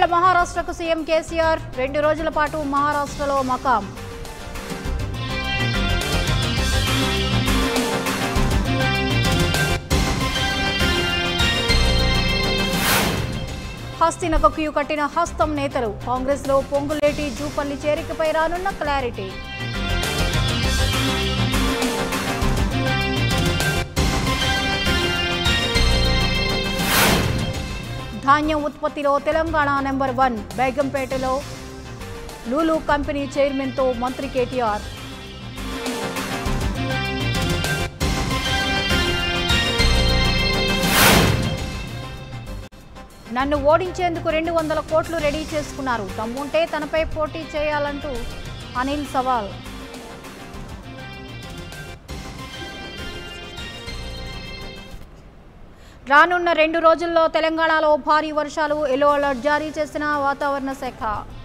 ఇవాళ మహారాష్ట్రకు సీఎం కేసీఆర్ రెండు రోజుల పాటు మహారాష్ట్రలో మకాం హస్తినకు క్యూ కట్టిన హస్తం నేతలు కాంగ్రెస్లో పొంగులేటి జూపల్లి చేరికపై రానున్న క్లారిటీ ధాన్యం ఉత్పత్తిలో తెలంగాణ నెంబర్ వన్ బేగంపేటలో లూలు కంపెనీ చైర్మన్తో మంత్రి కేటీఆర్ నన్ను ఓడించేందుకు రెండు వందల కోట్లు రెడీ చేసుకున్నారు దమ్ముంటే తనపై పోటీ చేయాలంటూ అనిల్ సవాల్ రానున్న రెండు రోజుల్లో తెలంగాణలో భారీ వర్షాలు ఎల్లో అలర్ట్ జారీ చేసిన వాతావరణ శాఖ